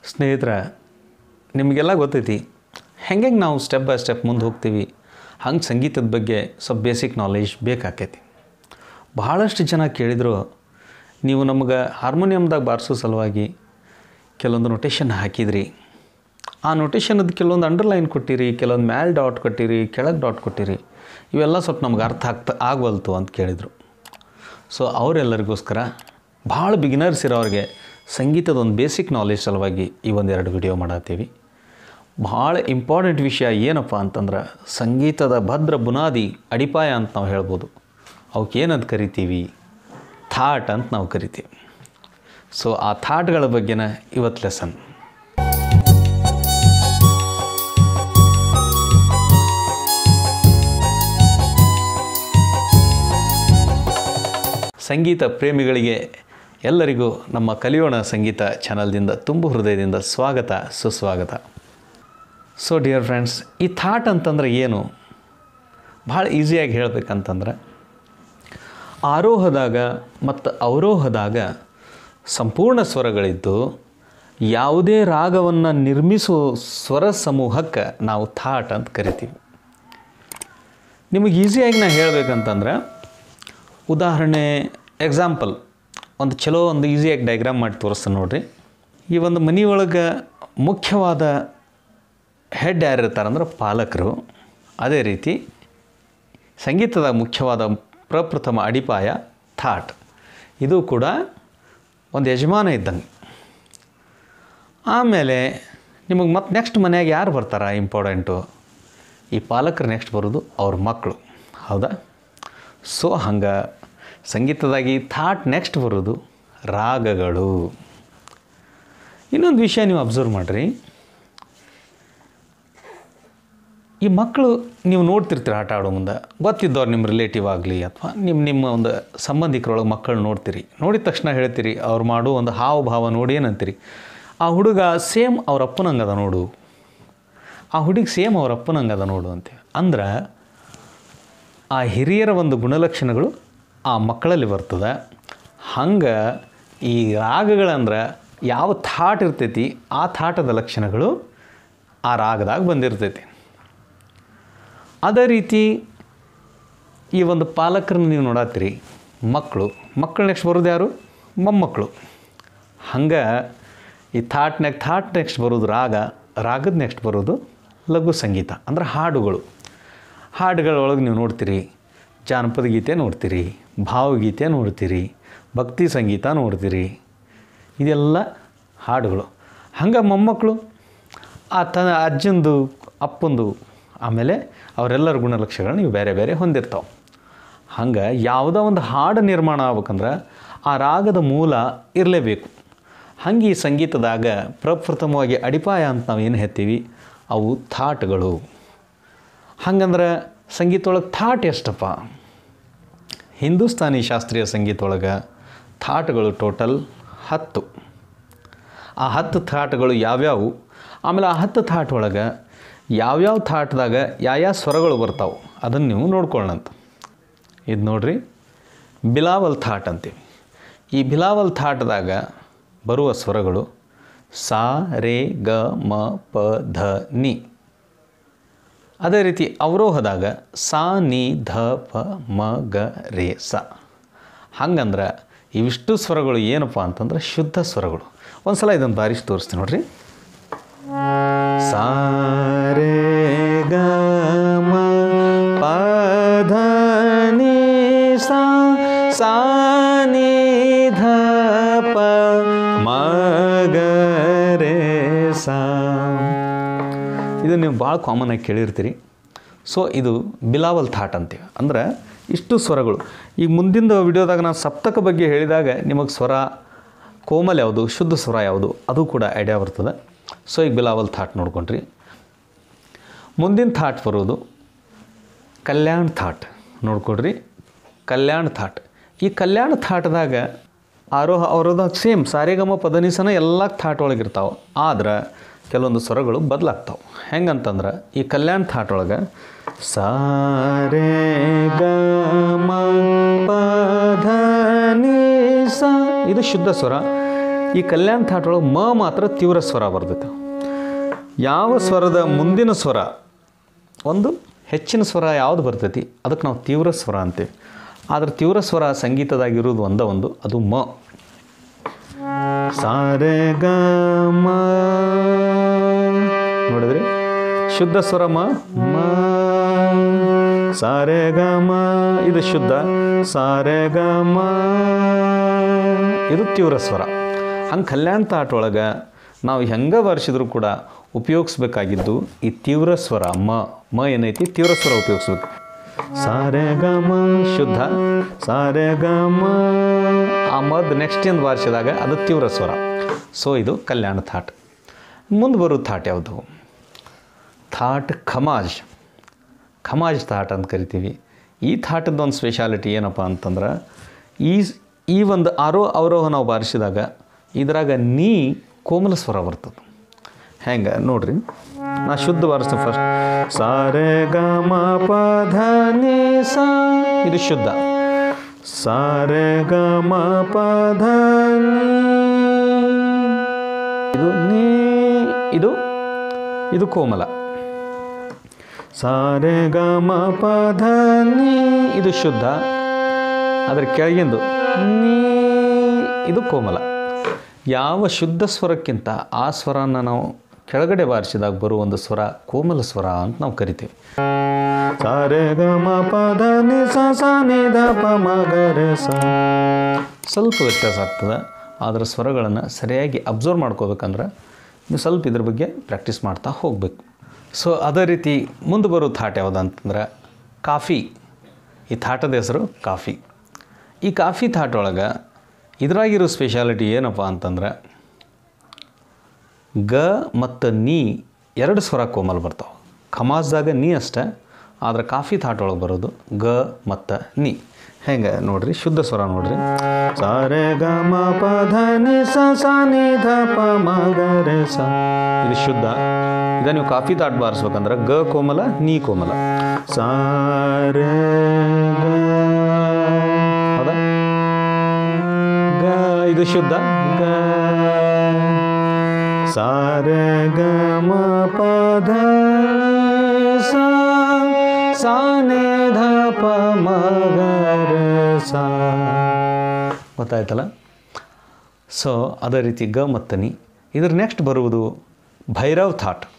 ಸ್ನೇಹಿತರ ನಿಮಗೆಲ್ಲ ಗೊತ್ತೈತಿ ಹೆಂಗೆ ನಾವು ಸ್ಟೆಪ್ ಬೈ ಸ್ಟೆಪ್ ಮುಂದೆ ಹೋಗ್ತೀವಿ ಹಂಗೆ ಸಂಗೀತದ ಬಗ್ಗೆ ಸ್ವಲ್ಪ ಬೇಸಿಕ್ ನಾಲೆಜ್ ಬೇಕಾಕೈತಿ ಭಾಳಷ್ಟು ಜನ ಕೇಳಿದರು ನೀವು ನಮ್ಗೆ ಹಾರ್ಮೋನಿಯಮ್ದಾಗ ಬಾರಿಸೋ ಸಲುವಾಗಿ ಕೆಲವೊಂದು ನೊಟೇಷನ್ ಹಾಕಿದ್ರಿ ಆ ನೊಟೇಷನದ್ದು ಕೆಲವೊಂದು ಅಂಡರ್ಲೈನ್ ಕೊಟ್ಟಿರಿ ಕೆಲವೊಂದು ಮ್ಯಾಲ್ ಡಾಟ್ ಕೊಟ್ಟಿರಿ ಕೆಳಗೆ ಡಾಟ್ ಕೊಟ್ಟಿರಿ ಇವೆಲ್ಲ ಸ್ವಲ್ಪ ನಮ್ಗೆ ಅರ್ಥ ಆಗ್ತಾ ಆಗವಲ್ತು ಅಂತ ಕೇಳಿದರು ಸೊ ಅವರೆಲ್ಲರಿಗೋಸ್ಕರ ಭಾಳ ಬಿಗಿನರ್ಸ್ ಇರೋರಿಗೆ ಸಂಗೀತದ ಒಂದು ಬೇಸಿಕ್ ನಾಲೆಜ್ ಸಲುವಾಗಿ ಈ ಒಂದೆರಡು ವಿಡಿಯೋ ಮಾಡತ್ತೀವಿ ಭಾಳ ಇಂಪಾರ್ಟೆಂಟ್ ವಿಷಯ ಏನಪ್ಪ ಅಂತಂದ್ರೆ ಸಂಗೀತದ ಭದ್ರ ಬುನಾದಿ ಅಡಿಪಾಯ ಅಂತ ನಾವು ಹೇಳ್ಬೋದು ಅವಕ್ಕೆ ಏನಂತ ಕರಿತೀವಿ ಥಾಟ್ ಅಂತ ನಾವು ಕರಿತೀವಿ ಸೊ ಆ ಥಾಟ್ಗಳ ಬಗ್ಗೆನ ಇವತ್ತು ಲೆಸನ್ ಸಂಗೀತ ಪ್ರೇಮಿಗಳಿಗೆ ಎಲ್ಲರಿಗೂ ನಮ್ಮ ಕಲಿಯೋಣ ಸಂಗೀತ ಚಾನಲ್ದಿಂದ ತುಂಬ ಹೃದಯದಿಂದ ಸ್ವಾಗತ ಸುಸ್ವಾಗತ ಸೊ ಡಿಯರ್ ಫ್ರೆಂಡ್ಸ್ ಈ ಥಾಟ್ ಅಂತಂದ್ರೆ ಏನು ಭಾಳ ಈಸಿಯಾಗಿ ಹೇಳಬೇಕಂತಂದ್ರೆ ಆರೋಹದಾಗ ಮತ್ತು ಅವರೋಹದಾಗ ಸಂಪೂರ್ಣ ಸ್ವರಗಳಿದ್ದು ಯಾವುದೇ ರಾಗವನ್ನು ನಿರ್ಮಿಸುವ ಸ್ವರ ಸಮೂಹಕ್ಕೆ ನಾವು ಥಾಟ್ ಅಂತ ಕರಿತೀವಿ ನಿಮಗೆ ಈಸಿಯಾಗಿ ನಾ ಹೇಳಬೇಕಂತಂದ್ರೆ ಉದಾಹರಣೆ ಎಕ್ಸಾಂಪಲ್ ಒಂದು ಚಲೋ ಒಂದು ಈಸಿಯಾಗಿ ಡಯಾಗ್ರಾಮ್ ಮಾಡಿ ತೋರಿಸ್ತಾನೆ ನೋಡ್ರಿ ಈ ಒಂದು ಮನೆಯೊಳಗೆ ಮುಖ್ಯವಾದ ಹೆಡ್ ಯಾರಿರ್ತಾರೆ ಅಂದ್ರೆ ಪಾಲಕರು ಅದೇ ರೀತಿ ಸಂಗೀತದ ಮುಖ್ಯವಾದ ಪ್ರಪ್ರಥಮ ಅಡಿಪಾಯ ಥಾಟ್ ಇದು ಕೂಡ ಒಂದು ಯಜಮಾನ ಇದ್ದಂಗೆ ಆಮೇಲೆ ನಿಮಗೆ ಮತ್ತೆ ನೆಕ್ಸ್ಟ್ ಮನೆಯಾಗ ಯಾರು ಬರ್ತಾರ ಇಂಪಾರ್ಟೆಂಟು ಈ ಪಾಲಕರು ನೆಕ್ಸ್ಟ್ ಬರೋದು ಅವ್ರ ಮಕ್ಕಳು ಹೌದಾ ಸೊ ಹಂಗೆ ಸಂಗೀತದಾಗಿ ಥಾಟ್ ನೆಕ್ಸ್ಟ್ ಬರೋದು ರಾಗಗಳು ಇನ್ನೊಂದು ವಿಷಯ ನೀವು ಅಬ್ಸರ್ವ್ ಮಾಡಿರಿ ಈ ಮಕ್ಕಳು ನೀವು ನೋಡ್ತಿರ್ತೀರ ಆಟ ಆಡೋ ಮುಂದೆ ಗೊತ್ತಿದ್ದವ್ರು ನಿಮ್ಮ ರಿಲೇಟಿವ್ ಆಗಲಿ ಅಥವಾ ನಿಮ್ಮ ನಿಮ್ಮ ಒಂದು ಸಂಬಂಧಿಕರೊಳಗೆ ಮಕ್ಕಳು ನೋಡ್ತೀರಿ ನೋಡಿದ ತಕ್ಷಣ ಹೇಳ್ತೀರಿ ಅವ್ರು ಮಾಡೋ ಒಂದು ಹಾವ ಭಾವ ನೋಡಿ ಏನಂತೀರಿ ಆ ಹುಡುಗ ಸೇಮ್ ಅವ್ರ ಅಪ್ಪನಂಗದ ನೋಡು ಆ ಹುಡುಗ ಸೇಮ್ ಅವ್ರ ಅಪ್ಪನಂಗದ ನೋಡು ಅಂತೀವಿ ಅಂದ್ರೆ ಆ ಹಿರಿಯರ ಒಂದು ಗುಣಲಕ್ಷಣಗಳು ಆ ಮಕ್ಕಳಲ್ಲಿ ಬರ್ತದೆ ಹಂಗೆ ಈ ರಾಗಗಳಂದ್ರೆ ಯಾವ ಥಾಟ್ ಇರ್ತೈತಿ ಆ ಥಾಟದ ಲಕ್ಷಣಗಳು ಆ ರಾಗದಾಗ ಬಂದಿರ್ತೈತಿ ಅದೇ ರೀತಿ ಈ ಒಂದು ಪಾಲಕರನ್ನ ನೀವು ನೋಡತ್ತೀರಿ ಮಕ್ಕಳು ಮಕ್ಕಳು ನೆಕ್ಸ್ಟ್ ಬರೋದು ಯಾರು ಮೊಮ್ಮಕ್ಕಳು ಹಂಗೆ ಈ ಥಾಟ್ನಾಗ ಥಾಟ್ ನೆಕ್ಸ್ಟ್ ಬರೋದು ರಾಗ ರಾಗದ ನೆಕ್ಸ್ಟ್ ಬರೋದು ಲಘು ಸಂಗೀತ ಅಂದ್ರೆ ಹಾಡುಗಳು ಹಾಡುಗಳೊಳಗೆ ನೀವು ನೋಡ್ತೀರಿ ಜಾನಪದ ಗೀತೆ ನೋಡ್ತೀರಿ ಭಾವಗೀತೆ ನೋಡ್ತೀರಿ ಭಕ್ತಿ ಸಂಗೀತ ನೋಡ್ತೀರಿ ಇದೆಲ್ಲ ಹಾಡುಗಳು ಹಂಗೆ ಮೊಮ್ಮಕ್ಕಳು ಆ ತ ಅಜ್ಜಂದು ಅಪ್ಪಂದು ಆಮೇಲೆ ಅವರೆಲ್ಲರ ಗುಣಲಕ್ಷಣಗಳು ನೀವು ಬೇರೆ ಬೇರೆ ಹೊಂದಿರ್ತಾವೆ ಹಂಗೆ ಯಾವುದೋ ಒಂದು ಹಾಡು ನಿರ್ಮಾಣ ಆಗ್ಬೇಕಂದ್ರೆ ಆ ರಾಗದ ಮೂಲ ಇರಲೇಬೇಕು ಹಂಗೆ ಈ ಸಂಗೀತದಾಗ ಪ್ರಪ್ರಥಮವಾಗಿ ಅಡಿಪಾಯ ಅಂತ ನಾವು ಏನು ಹೇಳ್ತೀವಿ ಅವು ಥಾಟ್ಗಳು ಹಂಗಂದ್ರೆ ಸಂಗೀತೊಳಗೆ ಥಾಟ್ ಎಷ್ಟಪ್ಪ ಹಿಂದೂಸ್ತಾನಿ ಶಾಸ್ತ್ರೀಯ ಸಂಗೀತೊಳಗೆ ಥಾಟ್ಗಳು ಟೋಟಲ್ ಹತ್ತು ಆ ಹತ್ತು ಥಾಟ್ಗಳು ಯಾವ್ಯಾವು ಆಮೇಲೆ ಆ ಹತ್ತು ಥಾಟ್ ಒಳಗೆ ಯಾವ್ಯಾವ ಥಾಟ್ದಾಗ ಯಾವ್ಯಾವ ಸ್ವರಗಳು ಬರ್ತಾವೆ ಅದನ್ನು ನೀವು ನೋಡ್ಕೊಳ್ಳೋಣಂತ ಇದು ನೋಡ್ರಿ ಬಿಲಾವಲ್ ಥಾಟ್ ಅಂತೀವಿ ಈ ಬಿಲಾವಲ್ ಥಾಟ್ದಾಗ ಬರುವ ಸ್ವರಗಳು ಸಾ ರೇ ಗ ಮ ಪ ಧ ನಿ ಅದೇ ರೀತಿ ಅವರೋಹದಾಗ ಸಾ ನಿ ಧ ಪ ಮ ಗ ರೇ ಸ ಹಂಗಂದ್ರೆ ಇವಿಷ್ಟು ಸ್ವರಗಳು ಏನಪ್ಪ ಅಂತಂದ್ರೆ ಶುದ್ಧ ಸ್ವರಗಳು ಒಂದು ಸಲ ಇದನ್ನು ಬಾರಿಸಿ ತೋರಿಸ್ತೀನಿ ನೋಡ್ರಿ ಸಾ ರೇ ಗ ಮ ಪ ಧ ನಿ ಸಾ ಸಾ ನಿ ಧ ಪ ಮ ಗ ರೇ ಸಾ ಇದು ನೀವು ಭಾಳ ಕಾಮನ್ ಆಗಿ ಕೇಳಿರ್ತೀರಿ ಸೊ ಇದು ಬಿಲಾವಲ್ ಥಾಟ್ ಅಂತೀವಿ ಅಂದ್ರೆ ಇಷ್ಟು ಸ್ವರಗಳು ಈಗ ಮುಂದಿನ ವಿಡಿಯೋದಾಗ ನಾನು ಸಪ್ತಕ ಬಗ್ಗೆ ಹೇಳಿದಾಗ ನಿಮಗೆ ಸ್ವರ ಕೋಮಲ್ ಯಾವುದು ಶುದ್ಧ ಸ್ವರ ಯಾವುದು ಅದು ಕೂಡ ಐಡಿಯಾ ಬರ್ತದೆ ಸೊ ಈಗ ಬಿಲಾವಲ್ ಥಾಟ್ ನೋಡ್ಕೊಂಡ್ರಿ ಮುಂದಿನ ಥಾಟ್ ಬರೋದು ಕಲ್ಯಾಣ್ ಥಾಟ್ ನೋಡ್ಕೊಡ್ರಿ ಕಲ್ಯಾಣ್ ಥಾಟ್ ಈ ಕಲ್ಯಾಣ ಥಾಟ್ದಾಗ ಆರೋಹ ಅವರೋದಾಗ ಸೇಮ್ ಸಾರೆಗಮ ಪದನಿಸನ ಎಲ್ಲ ಥಾಟ್ ಒಳಗಿರ್ತಾವೆ ಆದ್ರೆ ಕೆಲವೊಂದು ಸ್ವರಗಳು ಬದಲಾಗ್ತಾವೆ ಹೆಂಗಂತಂದ್ರೆ ಈ ಕಲ್ಯಾಣ ಥಾಟ್ ಒಳಗೆ ಸಾರೆ ಗ ಮ ಪ ಧ ನಿ ಸ ಇದು ಶುದ್ಧ ಸ್ವರ ಈ ಕಲ್ಯಾಣ ಥಾಟ್ ಒಳಗೆ ಮ ಮಾತ್ರ ತೀವ್ರ ಸ್ವರ ಬರ್ತೈತೆ ಯಾವ ಸ್ವರದ ಮುಂದಿನ ಸ್ವರ ಒಂದು ಹೆಚ್ಚಿನ ಸ್ವರ ಯಾವುದು ಬರ್ತೈತಿ ಅದಕ್ಕೆ ನಾವು ತೀವ್ರ ಸ್ವರ ಅಂತೀವಿ ಆದರೆ ತೀವ್ರ ಸ್ವರ ಸಂಗೀತದಾಗಿರೋದು ಒಂದ ಒಂದು ಅದು ಮ ಸಾರೆ ಗ ಮ ನೋಡಿದ್ರಿ ಶುದ್ಧ ಸ್ವರ ಮ ಮ ಸಾರೆ ಗ ಮ ಇದು ಶುದ್ಧ ಸಾರೆ ಗ ಮ ಇದು ತೀವ್ರ ಸ್ವರ ಹಂಗೆ ಕಲ್ಯಾಣ ತಾಟ್ ಒಳಗೆ ನಾವು ಹೆಂಗೆ ಬಾರಿಸಿದ್ರು ಕೂಡ ಉಪಯೋಗಿಸ್ಬೇಕಾಗಿದ್ದು ಈ ತೀವ್ರ ಸ್ವರ ಮ ಮ ಏನೈತಿ ತೀವ್ರ ಸ್ವರ ಉಪಯೋಗಿಸ್ಬೇಕು ಸಾರೆ ಗ ಮ ಶುದ್ಧ ಸಾರೆ ಗ ಮ ಆ ಮದ್ ನೆಕ್ಸ್ಟ್ ಏನು ಬಾರಿಸಿದಾಗ ಅದು ತೀವ್ರ ಸ್ವರ ಸೊ ಇದು ಕಲ್ಯಾಣ ಥಾಟ್ ಮುಂದೆ ಬರೋ ಥಾಟ್ ಯಾವುದು ಥಾಟ್ ಖಮಾಜ್ ಖಮಾಜ್ ಥಾಟ್ ಅಂತ ಕರಿತೀವಿ ಈ ಥಾಟದ ಒಂದು ಸ್ಪೆಷಾಲಿಟಿ ಏನಪ್ಪ ಅಂತಂದ್ರೆ ಈ ಈ ಒಂದು ಆರೋ ಅವರೋಹ ನಾವು ಬಾರಿಸಿದಾಗ ಇದ್ರಾಗ ನೀ ಕೋಮಲ ಸ್ವರ ಬರ್ತದೆ ಹೆಂಗೆ ನೋಡ್ರಿ ನಾ ಶುದ್ಧ ಬಾರಿಸ್ತೀನಿ ಫಸ್ಟ್ ಸಾರೆ ಗ ಮ ಪ ಧ ನಿ ಸ ಇದು ಶುದ್ಧ ಸಾರೆ ಗ ಮ ಪ ಧ ನಿ ಇದು ನೀ ಇದು ಇದು ಕೋಮಲ ಸಾರೆ ಗ ಮ ಪ ಧ ನಿ ಇದು ಶುದ್ಧ ಅದರ ಕೆಳಗಿಂದು ನೀ ಇದು ಕೋಮಲ ಯಾವ ಶುದ್ಧ ಸ್ವರಕ್ಕಿಂತ ಆ ಸ್ವರನ ನಾವು ಕೆಳಗಡೆ ಬಾರಿಸಿದಾಗ ಬರುವ ಒಂದು ಸ್ವರ ಕೋಮಲ ಸ್ವರ ಅಂತ ನಾವು ಕರಿತೀವಿ ಸಾರೆ ಗ ಮ ಪ ಧ ನಿ ಸ ಸ ನಿ ಧ ಪ ಮ ಗ ರೆ ಸ ಸ್ವಲ್ಪ ವ್ಯತ್ಯಾಸ ಆಗ್ತದೆ ಅದರ ಸ್ವರಗಳನ್ನು ಸರಿಯಾಗಿ ಅಬ್ಸರ್ವ್ ಮಾಡ್ಕೋಬೇಕಂದ್ರೆ ನೀವು ಸ್ವಲ್ಪ ಇದ್ರ ಬಗ್ಗೆ ಪ್ರಾಕ್ಟೀಸ್ ಮಾಡ್ತಾ ಹೋಗಬೇಕು ಸೊ ಅದೇ ರೀತಿ ಮುಂದೆ ಬರೋ ಥಾಟ್ ಯಾವುದು ಅಂತಂದ್ರೆ ಕಾಫಿ ಈ ಥಾಟದ ಹೆಸರು ಕಾಫಿ ಈ ಕಾಫಿ ಥಾಟ್ ಒಳಗೆ ಇದ್ರಾಗಿರೋ ಸ್ಪೆಷಾಲಿಟಿ ಏನಪ್ಪ ಅಂತಂದ್ರೆ ಗ ಮತ್ತು ನೀ ಎರಡು ಸ್ವರ ಕೋಮಲ್ ಬರ್ತಾವೆ ಖಮಾಜ್ದಾಗ ನೀ ಅಷ್ಟೇ ಆದ್ರೆ ಕಾಫಿ ಥಾಟ್ ಒಳಗೆ ಬರೋದು ಗ ಮತ್ತು ನೀ ಹೆಂಗೆ ನೋಡ್ರಿ ಶುದ್ಧ ಸ್ವರ ನೋಡ್ರಿ ಸಾರೆ ಗ ಮ ಪ ಧ ನಿ ಸ ಸ ನಿ ಧ ಪ ಮ ಗ ರೆ ಸ ಇದು ಶುದ್ಧ ಈಗ ನೀವು ಕಾಫಿ ತಾಟ್ ಬಾರಿಸ್ಬೇಕಂದ್ರೆ ಗ ಕೋಮಲ ನೀ ಕೋಮಲ ಸಾರೆ ಗ ಹೌದಾ ಗ ಇದು ಶುದ್ಧ ಗ ಸಾರೆ ಗ ಮ ಪ ಧ ನಿ ಸ ಸ ನಿ ಧ ಪ ಮ ಗ ರೆ ಸ ಗೊತ್ತಾಯ್ತಲ್ಲ ಸೊ ಅದೇ ರೀತಿ ಗ ಮತ್ತು ನಿ ಇದ್ರ ನೆಕ್ಸ್ಟ್ ಬರುವುದು ಭೈರವ್ ಥಾಟ್